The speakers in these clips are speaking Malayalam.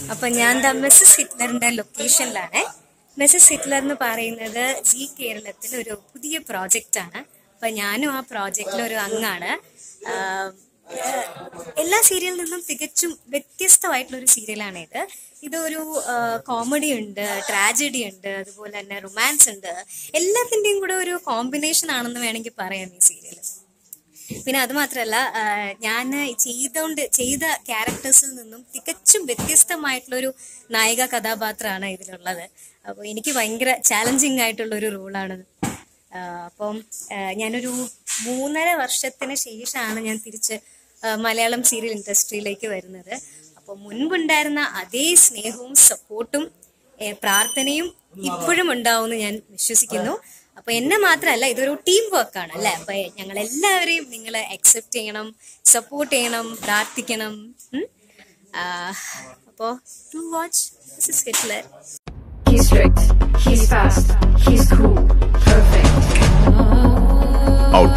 അപ്പൊ ഞാൻ ദ മിസ്സസ് ഹിറ്റ്ലറിന്റെ ലൊക്കേഷനിലാണ് മിസ്സസ് ഹിറ്റ്ലർ എന്ന് പറയുന്നത് ജി കേരളത്തിൽ ഒരു പുതിയ പ്രോജക്റ്റ് ആണ് അപ്പൊ ഞാനും ആ പ്രോജക്റ്റിൽ ഒരു അംഗാണ് ആഹ് ഏഹ് എല്ലാ സീരിയലിൽ നിന്നും തികച്ചും വ്യത്യസ്തമായിട്ടുള്ള ഒരു സീരിയലാണ് ഇത് ഇതൊരു കോമഡി ഉണ്ട് ട്രാജഡി ഉണ്ട് അതുപോലെ തന്നെ റൊമാൻസ് ഉണ്ട് എല്ലാത്തിന്റെയും കൂടെ ഒരു കോമ്പിനേഷൻ ആണെന്ന് വേണമെങ്കിൽ പറയാം ഈ സീരിയൽ പിന്നെ അത് മാത്രമല്ല ഞാൻ ചെയ്തോണ്ട് ചെയ്ത ക്യാരക്ടേഴ്സിൽ നിന്നും തികച്ചും വ്യത്യസ്തമായിട്ടുള്ള ഒരു നായിക കഥാപാത്രമാണ് ഇതിലുള്ളത് അപ്പോൾ എനിക്ക് ഭയങ്കര ചാലഞ്ചിങ് ആയിട്ടുള്ള ഒരു റോളാണ് അപ്പം ആ, ഞാനൊരു മൂന്നര വർഷത്തിന് ശേഷമാണ് ഞാൻ തിരിച്ച് ആ, മലയാളം സീരിയൽ ഇൻഡസ്ട്രിയിലേക്ക് വരുന്നത് അപ്പോൾ മുൻപുണ്ടായിരുന്ന അതേ സ്നേഹവും സപ്പോർട്ടും പ്രാർത്ഥനയും ഇപ്പോഴും ഉണ്ടാവുമെന്ന് ഞാൻ വിശ്വസിക്കുന്നു അപ്പൊ എന്നെ മാത്രമല്ല ഇതൊരു ടീം വർക്ക് ആണ് അല്ലെ അപ്പൊ ഞങ്ങൾ എല്ലാവരെയും നിങ്ങൾ അക്സെപ്റ്റ് ചെയ്യണം സപ്പോർട്ട് ചെയ്യണം പ്രാർത്ഥിക്കണം ഉം. ആ, അപ്പോ to watch this Hitler He's strict. He's fast. He's cool. Perfect. Out.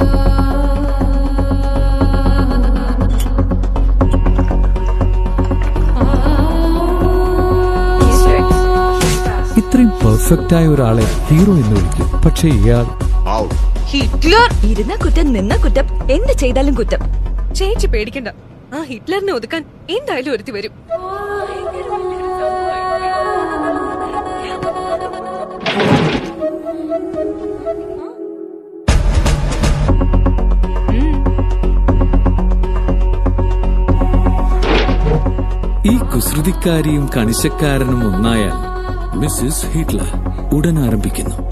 He's strict. He's fast. ഇത്രയും പെർഫെക്റ്റ് ആയ ഒരാളെ ഹീറോ എന്ന് വിളിക്കും പക്ഷെ ഇയാൾ Out. ഹിറ്റ്ലർ ഇരുന്ന കുറ്റം നിന്ന കുറ്റം എന്ത് ചെയ്താലും കുറ്റം ചേച്ചി പേടിക്കണ്ട ആ ഹിറ്റ്ലറിനെ ഒതുക്കാൻ എന്തായാലും ഒരുത്തി വരും ഈ കുസൃതിക്കാരിയും കണിശക്കാരനും ഒന്നായാൽ മിസ്സിസ് ഹിറ്റ്ലർ ഉടൻ ആരംഭിക്കുന്നു